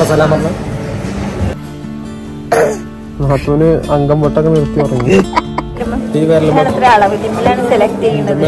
സലാം പറഞ്ഞു നാത്തൂന് അംഗം പൊട്ടൊക്കെ നിർത്തി ഉറങ്ങി ഈ വിരലും എത്ര അളവ് ഇതിലാണ് സെലക്ട് ചെയ്യുന്നത്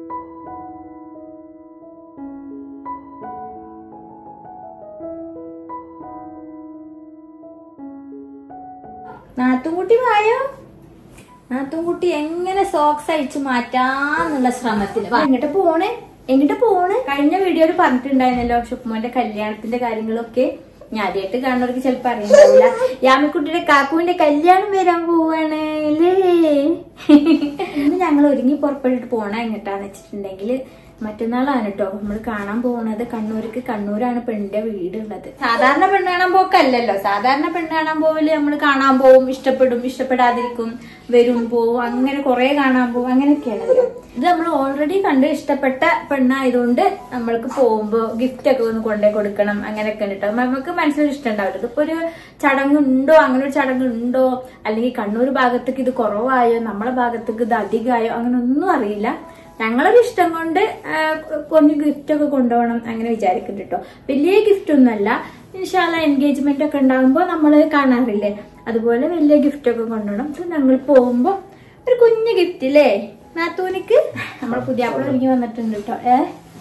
നാത്തുംകുട്ടി വായോ നാത്തുംകുട്ടി എങ്ങനെ സോക്സ് അഴിച്ചു മാറ്റാന്നുള്ള ശ്രമത്തിന് വാ, എങ്ങോട്ട് പോണേ എങ്ങോട്ട് പോണേ കഴിഞ്ഞ വീഡിയോയിൽ പറഞ്ഞിട്ടുണ്ടായിരുന്നല്ലോ ഷുക്കുമോന്റെ കല്യാണത്തിന്റെ കാര്യങ്ങളൊക്കെ ഞാൻ ആദ്യമായിട്ട് കാണുന്നവർക്ക് ചിലപ്പോ അറിയണ്ടാവില്ല യാമിക്കുട്ടിയുടെ കാക്കുവിന്റെ കല്യാണം വരാൻ പോവാണ് അല്ലേ ഇന്ന് ഞങ്ങൾ ഒരുങ്ങി പുറപ്പെട്ടിട്ട് പോണ എങ്ങോട്ടാന്ന് വെച്ചിട്ടുണ്ടെങ്കിൽ മറ്റന്നാളാണ് കേട്ടോ നമ്മൾ കാണാൻ പോകുന്നത് കണ്ണൂർക്ക് കണ്ണൂരാണ് പെണ്ണിന്റെ വീടുള്ളത് സാധാരണ പെണ്ണ് കാണാൻ പോക്കല്ലല്ലോ സാധാരണ പെണ്ണ് കാണാൻ പോവല് നമ്മൾ കാണാൻ പോവും ഇഷ്ടപ്പെടും ഇഷ്ടപ്പെടാതിരിക്കും വരും പോവും അങ്ങനെ കുറെ കാണാൻ പോവും അങ്ങനെയൊക്കെയാണല്ലോ ഇത് നമ്മൾ ഓൾറെഡി കണ്ട് ഇഷ്ടപ്പെട്ട പെണ്ണായതുകൊണ്ട് നമ്മൾക്ക് പോകുമ്പോ ഗിഫ്റ്റ് ഒക്കെ ഒന്ന് കൊണ്ടേ കൊടുക്കണം അങ്ങനെയൊക്കെ ഉണ്ട് കേട്ടോ നമുക്ക് മനസ്സിലൊരു ഇഷ്ടം ഉണ്ടാവില്ല ഇതിപ്പോ ഒരു ചടങ്ങുണ്ടോ അങ്ങനെ ഒരു ചടങ്ങുണ്ടോ അല്ലെങ്കിൽ കണ്ണൂർ ഭാഗത്തേക്ക് ഇത് കുറവായോ നമ്മളെ ഭാഗത്തേക്ക് ഇത് അധികമായോ അങ്ങനെ ഒന്നും അറിയില്ല ഞങ്ങളൊരു ഇഷ്ടം കൊണ്ട് ആ, കുറഞ്ഞ് ഗിഫ്റ്റ് ഒക്കെ കൊണ്ടുപോകണം അങ്ങനെ വിചാരിക്കുന്നുണ്ട് കേട്ടോ വലിയ ഗിഫ്റ്റ് ഒന്നുമല്ല ഇൻഷാല്ല എൻഗേജ്മെന്റ് ഒക്കെ ഉണ്ടാകുമ്പോൾ നമ്മൾ കാണാറില്ലേ അതുപോലെ വലിയ ഗിഫ്റ്റ് ഒക്കെ കൊണ്ടുപോകണം ഇത് ഞങ്ങൾ പോകുമ്പോൾ ഒരു കുഞ്ഞു ഗിഫ്റ്റ് അല്ലേ നാത്തൂനിക്ക് നമ്മളെ പുതിയ ആപ്പിൾ ഒരുങ്ങി വന്നിട്ടുണ്ട് കേട്ടോ ഏ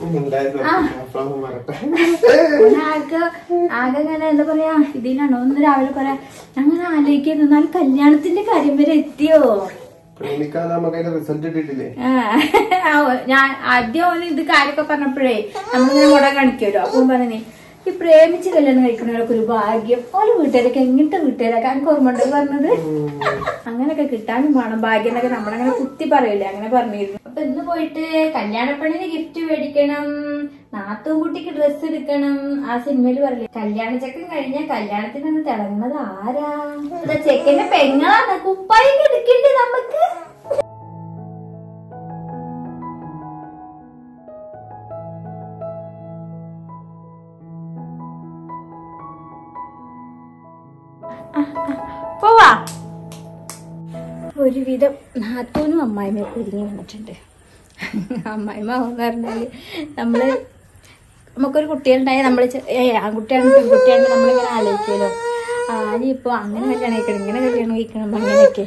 ഓന് ആകെ ആകെ ഇങ്ങനെ എന്താ പറയാ ഇതിനാണോ ഒന്ന് രാവിലെ പറയാ അങ്ങനെ ആലോചിക്കുന്നു എന്നാൽ കല്യാണത്തിന്റെ കാര്യം വരെ എത്തിയോ പ്രേമിക്കാൻ നമുക്ക് അതിന്റെ റിസൾട്ട് കിട്ടിയിട്ടില്ലേ ആ, ആ, ഓ- ഞാൻ ആദ്യം ഓന് ഇത് കാര്യമൊക്കെ പറഞ്ഞപ്പോഴേ നമ്മളിങ്ങനെ മുട കാണിക്കുമല്ലോ അപ്പം പറഞ്ഞേ ഈ പ്രേമിച്ച് കല്യാണം കഴിക്കുന്നവരൊക്കെ ഒരു ഭാഗ്യം ഓരോ വീട്ടുകാരൊക്കെ എങ്ങനത്തെ വീട്ടുകാരൊക്കെ എനിക്ക് ഓർമ്മ ഉണ്ട് പറഞ്ഞത് അങ്ങനെയൊക്കെ കിട്ടാനും വേണം ഭാഗ്യം എന്നൊക്കെ നമ്മളങ്ങനെ കുത്തി പറയില്ലേ അങ്ങനെ പറഞ്ഞിരുന്നു അപ്പൊ ഇന്ന് പോയിട്ട് കല്യാണപ്പെണ്ണിന് ഗിഫ്റ്റ് മേടിക്കണം നാത്തും കുട്ടിക്ക് ഡ്രസ്സ് എടുക്കണം ആ സിനിമയിൽ പറയില്ലേ കല്യാണ ചെക്കൻ കഴിഞ്ഞ കല്യാണത്തിന് ഒന്ന് തിളങ്ങുന്നത് ആരാ ഇതാ ചെക്കന്റെ പെങ്ങളാണ് കുപ്പായി എടുക്കണ്ടേ നമുക്ക് പോവാ ഒരുവിധം നാത്തൂനും അമ്മായിമ്മയൊക്കെ ഒരുങ്ങി വന്നിട്ടുണ്ട് അമ്മായിമ്മ എന്ന് പറഞ്ഞാല് നമ്മള് നമുക്കൊരു കുട്ടികളുണ്ടായാൽ നമ്മൾ ഏ ആൺകുട്ടിയാണ് പെൺകുട്ടിയാണ് നമ്മളിങ്ങനെ ആലോചിക്കുമല്ലോ ആ ഇനിയിപ്പോ അങ്ങനെ കല്യാണം കഴിക്കണം ഇങ്ങനെ കല്യാണം കഴിക്കണം അങ്ങനെയൊക്കെ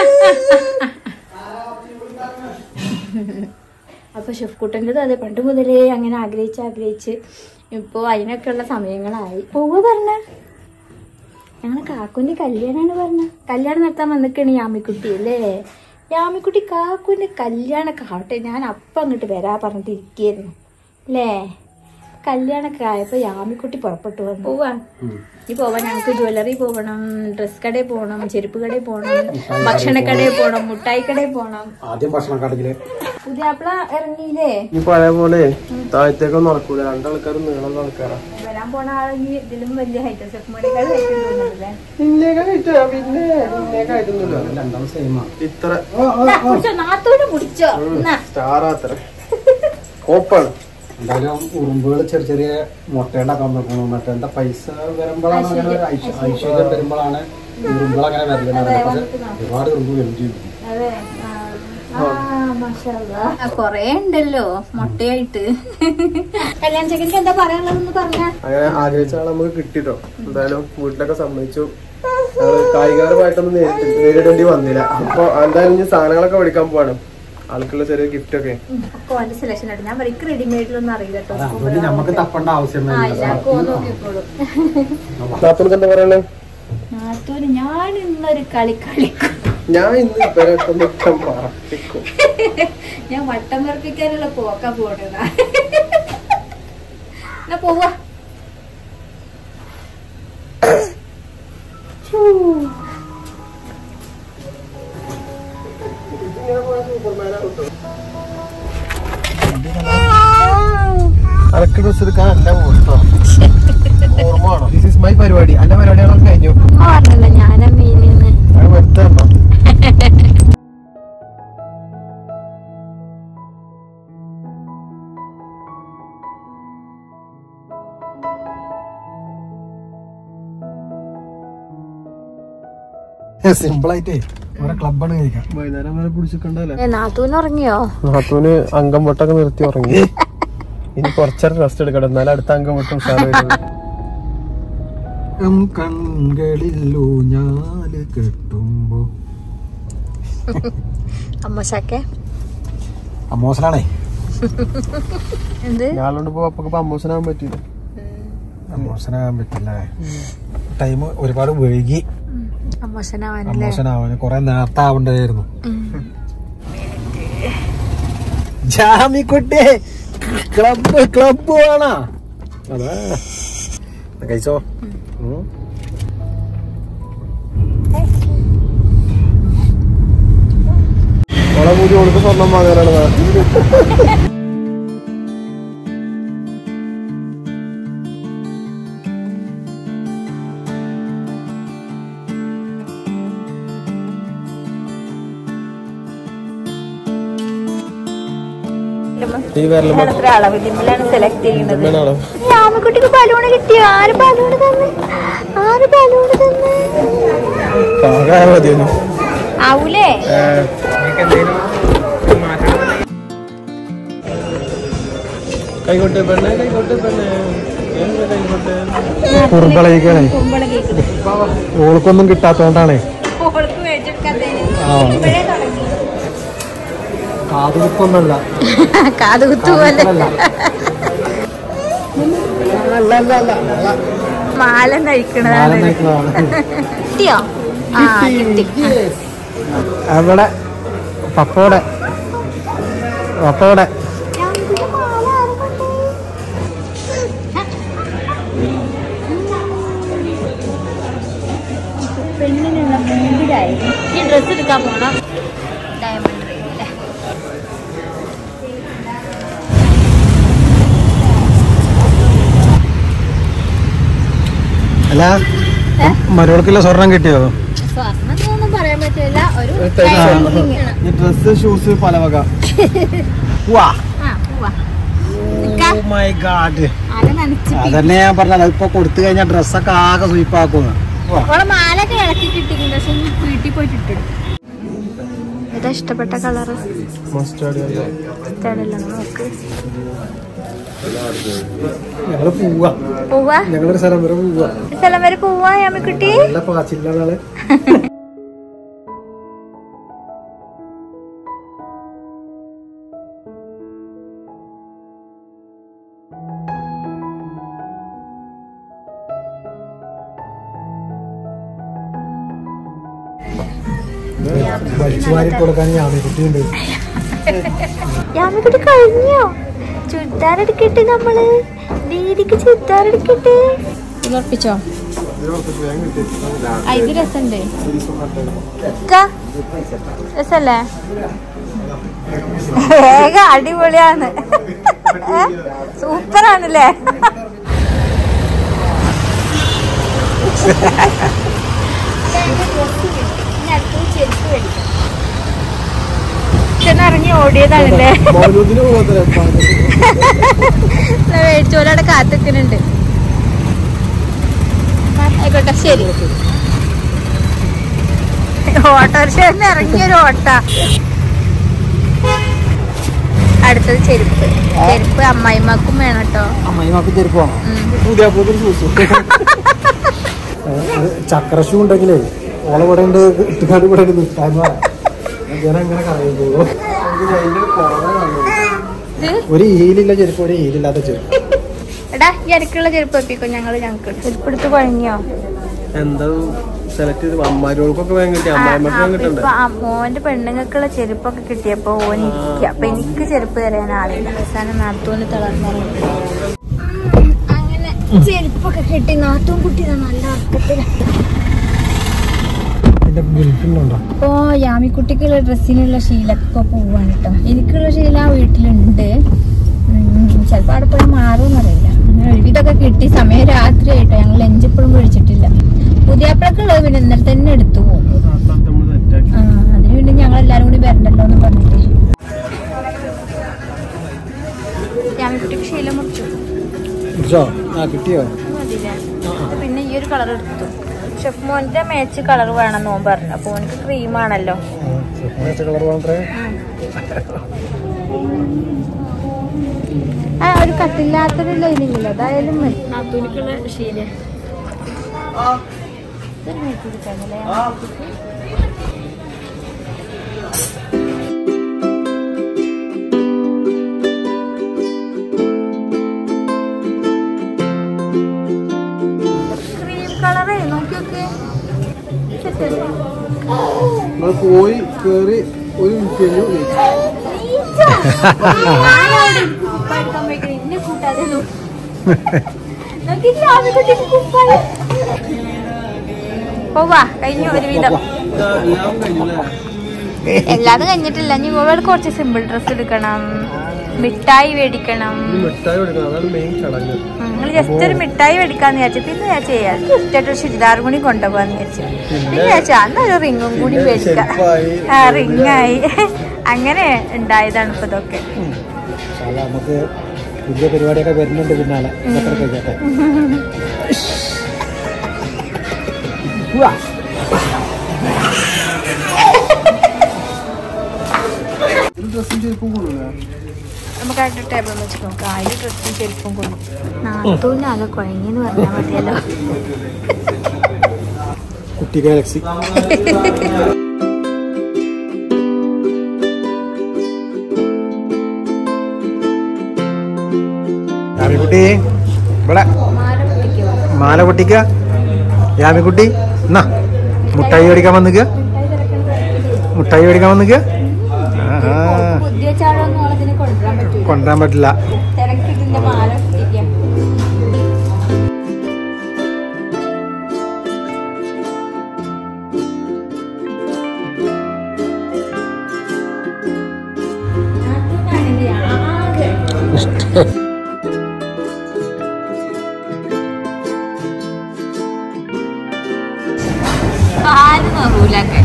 അപ്പൊ ഷെഫ്കുട്ടൻ്റെത് അതെ പണ്ട് മുതലേ അങ്ങനെ ആഗ്രഹിച്ച് ആഗ്രഹിച്ച് ഇപ്പോ അതിനൊക്കെയുള്ള സമയങ്ങളായി പോവുക പറഞ്ഞ ഞങ്ങളെ കാക്കുവിന്റെ കല്യാണാണ് പറഞ്ഞ കല്യാണം നടത്താൻ വന്നിക്കാണ് യാമിക്കുട്ടി അല്ലേ യാമിക്കുട്ടി കാക്കുവിന്റെ കല്യാണമൊക്കെ ആവട്ടെ ഞാൻ അപ്പം അങ്ങോട്ട് വരാ പറഞ്ഞിട്ട് ഇരിക്കായിരുന്നു അല്ലേ കല്യാണമൊക്കെ ആയപ്പോ യാമിക്കുട്ടി പുറപ്പെട്ടു വന്നു പോവാ ഈ പോവാൻ ഞങ്ങൾക്ക് ജ്വല്ലറി പോകണം ഡ്രസ് കടയിൽ പോകണം ചെരുപ്പ് കടയിൽ പോകണം ഭക്ഷണക്കടയിൽ പോകണം മുട്ടായി കടയിൽ പോകണം ആദ്യം ഭക്ഷണം കടക്കില് പുതിയാപ്പിള ഇറങ്ങിയില്ലേ ഈ പഴയ പോലെ താഴത്തേക്കൊന്നും നടക്കൂല രണ്ടാൾക്കാരും നീളം ആൾക്കാരാ വരാൻ പോണ ആളെങ്കിൽ ഇതിലും വലിയ ഹൈറ്റ് സെഫ്മോനേക്കാൾ ഹൈറ്റ് തോന്നുന്നുണ്ടല്ലേ നിന്നേക്കായിട്ട് പിന്നെ നിന്നേക്കായിട്ടൊന്നുമില്ല രണ്ടാം സെയിമാ ഇത്ര കുടിച്ചോ നാത്തോട് കുടിച്ചോ എന്നാ സ്റ്റാർ അത്ര കോപ്പാണ് എന്തായാലും ഉറുമ്പുകൾ ചെറിയ ചെറിയ മുട്ടയുണ്ടാക്കാൻ നോക്കണം മറ്റേ എന്താ പൈസ വരുമ്പോഴാണ് അങ്ങനെ ഒരു ഐശ്വ- ഐശ്വര്യം വരുമ്പോഴാണ് ഉറുമ്പുകൾ അങ്ങനെ വരലുണ്ട് പക്ഷെ ഒരുപാട് ഉറുമ്പ് വരും ചെയ്യും അതെ കൊറേ ഉണ്ടല്ലോ മുട്ടയായിട്ട് കല്യാണ ചെക്കൻക്ക് എന്താ പറയാനുള്ളതെന്ന് പറഞ്ഞ അങ്ങനെ ആഗ്രഹിച്ച ആളെ നമുക്ക് കിട്ടിട്ടോ എന്തായാലും വീട്ടിലൊക്കെ സമ്മതിച്ചു ഞങ്ങള് കായികപരമായിട്ടൊന്നും നേരിട്ട് നേരിടേണ്ടി വന്നില്ല അപ്പൊ എന്തായാലും ഇനി സാധനങ്ങളൊക്കെ മേടിക്കാൻ പോവാണ് ആൾക്കുള്ള ചെറിയ ഗിഫ്റ്റ് ഒക്കെ ഒക്കെ ഓന്റെ സെലക്ഷൻ ഉണ്ട് ഞാൻ പറയും റെഡിമെയ്ഡിലൊന്നും അറിയില്ല കേട്ടോ അതുകൊണ്ട് നമുക്ക് തപ്പേണ്ട ആവശ്യം ആ എല്ലാവർക്കും നോക്കിക്കോളൂ നാത്തൂർക്ക് എന്താ പറയണേ നാത്തോന് ഞാൻ ഇന്നൊരു കളി കളിക്കും ഞാൻ ഇന്ന് ഇവരൊക്കെ മുറ്റം പറപ്പിക്കും ഞാൻ വട്ടം പറപ്പിക്കാനുള്ള പോക്ക പോണതാ എന്നാ പോവാ അനക്ക് ഡ്രസ് എടുക്കാൻ അല്ല പോട്ടോ ഓർമ്മ വേണം ദിസ് ഇസ് മൈ പരിപാടി എന്റെ പരിപാടികളൊക്കെ കഴിഞ്ഞു ആ പറഞ്ഞല്ലോ ഞാനാ മീനിന്ന് അത് വെറുതെ അമ്മ. സിമ്പിൾ ആയിട്ടേ ഓരോ ക്ലബാണ് കഴിക്കാം വൈകുന്നേരം വരെ പിടിച്ചിട്ടുണ്ടല്ലേ നാത്തൂന് ഉറങ്ങിയോ നാത്തൂന് അംഗം പൊട്ടൊക്കെ നിർത്തി ഉറങ്ങി ഇനി കുറച്ചേരം റെസ്റ്റ് എടുക്കണം എന്നാലും അടുത്ത അംഗം പൊട്ടും ഉഷാറ് വരുള്ളൂ ഉം കൺകളിൽ ഊഞ്ഞാല് കെട്ടുമ്പോ അമ്മശാക്കെ അമ്മോസനാണേ എന്ത് ഞാളുകൊണ്ട് പോ അപ്പൊക്കെ അമ്മൂസനാകാൻ പറ്റില്ല അമ്മോസനാകാൻ പറ്റില്ല ടൈം ഒരുപാട് വൈകി അമ്മശനാവാനല്ലേ അമ്മോസനാവാന് കൊറേ നേരത്തെ ആവണ്ടായിരുന്നു ജാമിക്കുട്ടി ക്ലബ് ക്ലബ് വേണോ അതാ കഴിച്ചോ ഉം. ഓളെ കൂടി ഓൾക്ക് സ്വർണം വാങ്ങാനാണ് ഈ വരലും അളവ് ജിമ്മിലാണ് സെലക്ട് ചെയ്യുന്നത് ആണോ രാമക്കുട്ടിക്ക് ബലൂണ് കിട്ടിയോ ആര് ബലൂണ് തന്നെ ആര് ബലൂണ് തന്നെ പാകായ മതിയൊന്നും ആവൂലേ കൈകൊട്ട് പെണ്ണേ കൈകൊട്ട് പെണ്ണേ എന്താ കൈകൊട്ട് കുറുമ്പളയിക്കണേ കുമ്പളം കേൾക്കുന്നത് ഓൾക്കൊന്നും കിട്ടാത്തോണ്ടാണേ ഓൾക്ക് മേടിച്ചെടുക്കാത്തേ ആ ഇപ്പോഴേ തുടങ്ങി കാതുകുത്തൊന്നല്ല കാത് കുത്തുപോലെ മാല നയിക്കണതാണ് കിട്ടിയോ ആ കിട്ടി അവിടെ പപ്പോടെ പപ്പോടെ പെണ്ണിനുള്ള മൂടിലായി ഈ ഡ്രസ്സ് എടുക്കാൻ പോണം ഡയമണ്ട് റിംഗിലെ അല്ല മരോൾക്കുള്ള സ്വർണം കിട്ടിയോ സ്വർണ്ണം ഒന്നും പറയാൻ പറ്റില്ല ഒരു ആ. ഡയമണ്ട് റിംഗ് ഈ ഡ്രസ് ഷൂസ് പല വക വാ ആ പോവാ നിക്കാ. മൈ ഗാഡ് ആരെ നനച്ച് അതന്നെ ഞാൻ പറഞ്ഞത് അതിപ്പോ കൊടുത്തു കഴിഞ്ഞാൽ ഡ്രസ്സൊക്കെ ആകെ സ്വീപ്പാക്കുന്നു ഓളെ മാലൊക്കെ ഇളക്കി കിട്ടിയിട്ടുണ്ട് പക്ഷെ ഇനി വീട്ടിൽ പോയിട്ട് ഇട്ടിടും ഏതാ ഇഷ്ടപ്പെട്ട കളറ് മസ്റ്റാർഡ് ഇഷ്ടമല്ല നോക്ക് ഞങ്ങള് പോവാ പോവാ ഞങ്ങളൊരു സ്ഥലം വരെ പോവാ സ്ഥലം വരെ പോവാ യാമിക്കുട്ടി നല്ല പാച്ചില്ല നാളെ വലിച്ചു വാരി കൊടുക്കാൻ ഞാൻ കുട്ടിയുണ്ട് യാമിക്കുട്ടി കഴിഞ്ഞോ ചുരിദാർ എടുക്കട്ടെ നമ്മള് ദീദിക്ക് ചുരിദാർ എടുക്കട്ടെ ഉറപ്പിച്ചോ ഇത് രസണ്ട് രസല്ലേ ഏക അടിപൊളിയാണ് സൂപ്പറാണല്ലേ ഇറങ്ങി ഓടിയതാണല്ലേ മൗലൂദിന് പോകത്തില്ല മേടിച്ചോലവിടെ കാത്തിക്കുന്നുണ്ട് ആയിക്കോട്ടെ ശരി ഓട്ടോറിക്ഷ ഇറങ്ങിയൊരു ഓട്ട അടുത്തത് ചെരുപ്പ് ചെരുപ്പ് അമ്മായിമാക്കും വേണം കേട്ടോ അമ്മായിമാക്ക് ചെരുപ്പ് വേണം പുതിയ പുതിയ ഷൂസ് ചക്ര ഷൂ ഉണ്ടെങ്കിലേ ഓളെ ഇവിടെ ഉണ്ട് ഇട്ടുകാട് ഇവിടെ ഉണ്ട് നിൽക്കാൻ ഞാൻ അങ്ങനെ കളയുന്നു ഇത് ഒരു ഹീലില്ല ചെരുപ്പ് ഒരു ഹീലില്ലാത്ത ചെരുപ്പ് എടാ ഈ അടുക്കുള്ള ചെരുപ്പ് വെപ്പിക്കോ ഞങ്ങള് ഞങ്ങൾക്ക് ചെരുപ്പ് എടുത്ത് കുഴങ്ങിയോ എന്താ സെലക്ട് ചെയ്ത് അമ്മാരോൾക്കൊക്കെ വേഗം കിട്ടി അമ്മായിമ്മക്ക് വേഗം കിട്ടണ്ടേ ഇപ്പൊ ആ മോന്റെ പെണ്ണുങ്ങൾക്കുള്ള ചെരുപ്പൊക്കെ കിട്ടിയപ്പോ ഓൻ ഇരിക്കുക അപ്പൊ എനിക്ക് ചെരുപ്പ് തരാൻ ആളില്ല അവസാനം നാത്തൂന് തളർന്നു അങ്ങനെ ചെരുപ്പൊക്കെ കിട്ടി നാത്തൂൻ കുട്ടി നല്ല അർത്ഥത്തില് എന്റെ ഗൾഫിലുണ്ടോ ഇപ്പോ യാമിക്കുട്ടിക്കുള്ള ഡ്രസ്സിനുള്ള ശീലൊക്കെ പോവാണ് കേട്ടോ എനിക്കുള്ള ശീല ആ വീട്ടിലുണ്ട് ഉം, ചിലപ്പോ അവിടെ പോയി മാറുമെന്നറിയില്ല അങ്ങനെ ഒരുവിധമൊക്കെ കിട്ടി സമയം രാത്രി ആയിട്ടോ ഞങ്ങൾ ലഞ്ച് ഇപ്പോഴും കഴിച്ചിട്ടില്ല പുതിയപ്പോഴൊക്കെയുള്ളത് പിന്നെ ഇന്നലെ തന്നെ എടുത്തു പോകും ആ അതിന് പിന്നെ ഞങ്ങൾ എല്ലാരും കൂടി വരണ്ടല്ലോ എന്ന് പറഞ്ഞിട്ട് യാമിക്കുട്ടിക്ക് ശീലം മുറിച്ചു കുടിച്ചോ ആ കിട്ടിയോ മതിയില്ലേ? അപ്പൊ പിന്നെ ഈ ഒരു കളർ എടുത്തു ഷെഫ് മോന്റെ മാച്ച് കളർ വേണമെന്ന് ഓൻ പറഞ്ഞു അപ്പൊ ഓനക്ക് ക്രീമാണല്ലോ കളർ വേണ്ടേ ആ ഒരു കട്ടില്ലാത്തൊരു ലൈനിങ്ങില്ല അതായാലും മതി നാത്തൂനിക്കുള്ള ശീല ഇതൊന്നും ഇട്ട് കൊടുക്കാനല്ലേ? ക്രീം കളറേ നോക്കി നോക്ക് സെറ്റ് അല്ലേ? നമ്മൾ പോയി കേറി ഒരു മിനിറ്റ് കഴിഞ്ഞു ജയിച്ചു. നീച്ചോ? ഞാനവിടെ കുപ്പായം എടുക്കാൻ പോയിക്കണ്. എന്നെ കൂട്ടാതെ നോ- നോക്കിയില്ലേ, ആമിക്കുട്ടിക്ക് കുപ്പായം. പോവാ കഴിഞ്ഞു ഒരുവിധം എല്ലാം കഴിഞ്ഞു അല്ലേ? എല്ലാതും കഴിഞ്ഞിട്ടില്ല ഇനി ഇവിടെ കുറച്ച് സിമ്പിൾ ഡ്രസ് എടുക്കണം മിഠായി മേടിക്കണം ഇനി മിഠായി കൊടുക്കണം അതാണ് മെയിൻ ചടങ്ങ് നിങ്ങൾ ജസ്റ്റ് ഒരു മിഠായി മേടിക്കാന്ന് വിചാരിച്ചു പിന്നെ ഞാൻ ചെയ്യാം ജസ്റ്റ് ആയിട്ട് ഒരു ചുരിദാർ കൂടി കൊണ്ടുപോകാന്ന് വിചാരിച്ചു പിന്നെ വിചാരിച്ചു അന്ന് ഒരു റിങ്ങും കൂടി പിന്നെ മേടിക്കാം ചെരുപ്പായി. ആ റിങ്ങായി അങ്ങനെ ഉണ്ടായതാണ് ഇപ്പൊ ഇതൊക്കെ അല്ല നമുക്ക് പുതിയ പരിപാടിയൊക്കെ വരുന്നുണ്ട് പിന്നാലെ ഇതൊക്കെ കഴിക്കട്ടെ ഒരു ഡ്രസ്സും ചെരുപ്പും കൊള്ളൂല നമുക്ക് ആയിട്ട് ടേബിൾ വെച്ച് നോക്കാം അതിൽ ഡ്രസ്സും ചെരുപ്പും കൊണ്ടു നാത്തൂനാകെ കുഴങ്ങിന്ന് പറഞ്ഞാൽ മതിയല്ലോ കുട്ടി ഗാലക്സി യാമിക്കുട്ടി ഇവിടെ മാല പൊട്ടിക്കോ മാല പൊട്ടിക്ക യാമിക്കുട്ടി എന്നാ മുട്ടായി മേടിക്കാൻ വന്നിക്ക മിഠായി തിരക്കണ്ട മുട്ടായി മേടിക്കാൻ വന്നിക്ക പുതിയ ചാടൊന്നും ഓളത്തിന് കൊണ്ടുവരാൻ പറ്റൂല കൊണ്ടുവരാൻ പറ്റില്ല തിരക്കിട്ടിന്റെ മാല പൊട്ടിക്കാം കാല് നിറൂലൊക്കെ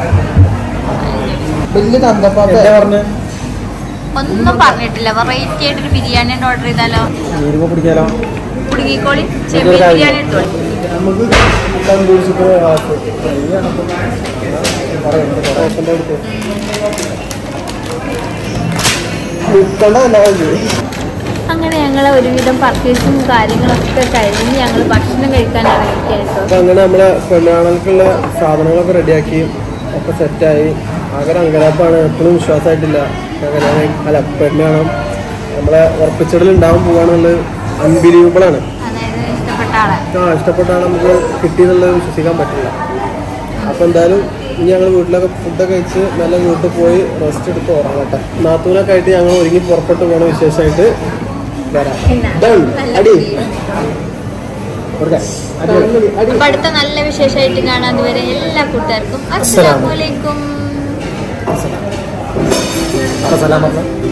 വലിയ തന്തപ്പാത്ത പറഞ്ഞു ഒന്നും പറഞ്ഞിട്ടില്ല വെറൈറ്റി ആയിട്ടൊരു ബിരിയാണി ഓർഡർ ചെയ്താലോ വരുമ്പോ പിടിക്കാലോ കുടുങ്ങിക്കോളി ചെമ്മീൻ ബിരിയാണി എടുത്തോളി നമുക്ക് തന്തൂർ ചിക്കൻ ഹാഫ് നിൽക്കണ്ടല്ല കഴിഞ്ഞു അങ്ങനെ ഞങ്ങൾ ഒരുവിധം പർച്ചേസും കാര്യങ്ങളൊക്കെ കഴിഞ്ഞ് ഞങ്ങൾ ഭക്ഷണം കഴിക്കാൻ ഇറങ്ങിയിട്ടായിരുന്നു അപ്പൊ അങ്ങനെ നമ്മളെ പെണ്ണാണൽക്കുള്ള സാധനങ്ങളൊക്കെ റെഡിയാക്കി ഒക്കെ സെറ്റായി ആകെ ഒരു അങ്കലാപ്പാണ് എപ്പോഴും വിശ്വാസമായിട്ടില്ല കല്യാണം കഴി- അല്ല പെണ്ണാണം നമ്മളെ ഉറപ്പിച്ചിടൽ ഉണ്ടാവാൻ പോവാന്നുള്ളത് അൺബിലീവബിൾ ആണ് അതായത് ഇഷ്ടപ്പെട്ട ആളെ ആ ഇഷ്ടപ്പെട്ട ആളെ നമുക്ക് കിട്ടിയെന്നുള്ളത് വിശ്വസിക്കാൻ പറ്റില്ല അപ്പൊ എന്തായാലും ഇനി ഞങ്ങൾ വീട്ടിലൊക്കെ ഫുഡൊക്കെ കഴിച്ച് നല്ല വീട്ടിൽ പോയി റെസ്റ്റ് എടുത്ത് ഉറങ്ങട്ടെ നാത്തൂനൊക്കെ ആയിട്ട് ഞങ്ങൾ ഒരുങ്ങി പുറപ്പെട്ട് പോണ വിശേഷമായിട്ട് വരാം Done. അടി കൊടുക്കാം. അടി, അടി, അടി. അപ്പൊ അടുത്ത നല്ല വിശേഷമായിട്ട് കാണാൻ അതുവരെ എല്ലാ കൂട്ടുകാർക്കും അസ്സലാമലൈക്കും അപ്പൊ സലാം പറഞ്ഞോ